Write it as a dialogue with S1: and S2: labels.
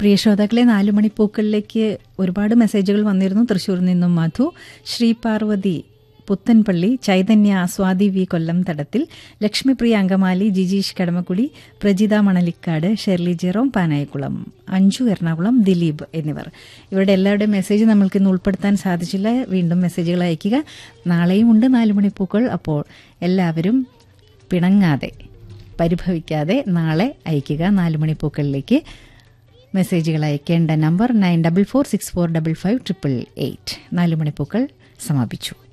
S1: പ്രിയ ശ്രോതാക്കളെ നാലു മണിപ്പൂക്കളിലേക്ക് ഒരുപാട് മെസ്സേജുകൾ വന്നിരുന്നു തൃശ്ശൂരിൽ നിന്നും മധു ശ്രീ പാർവതി പുത്തൻപള്ളി ചൈതന്യ സ്വാതി വി കൊല്ലം തടത്തിൽ ലക്ഷ്മിപ്രിയ അങ്കമാലി ജിജീഷ് കടമക്കുടി പ്രജിത മണലിക്കാട് ഷെർലി ജെറോം പാനായക്കുളം അഞ്ജു എറണാകുളം ദിലീപ് എന്നിവർ ഇവരുടെ എല്ലാവരുടെയും മെസ്സേജ് നമ്മൾക്ക് ഇന്ന് ഉൾപ്പെടുത്താൻ സാധിച്ചില്ല വീണ്ടും മെസ്സേജുകൾ അയയ്ക്കുക നാളെയും ഉണ്ട് നാലു മണിപ്പൂക്കൾ അപ്പോൾ എല്ലാവരും പിണങ്ങാതെ പരിഭവിക്കാതെ നാളെ അയയ്ക്കുക നാലു മണിപ്പൂക്കളിലേക്ക് മെസ്സേജുകൾ അയക്കേണ്ട number nine double four six four double five triple eight നാലു മണിപ്പൂക്കൾ സമാപിച്ചു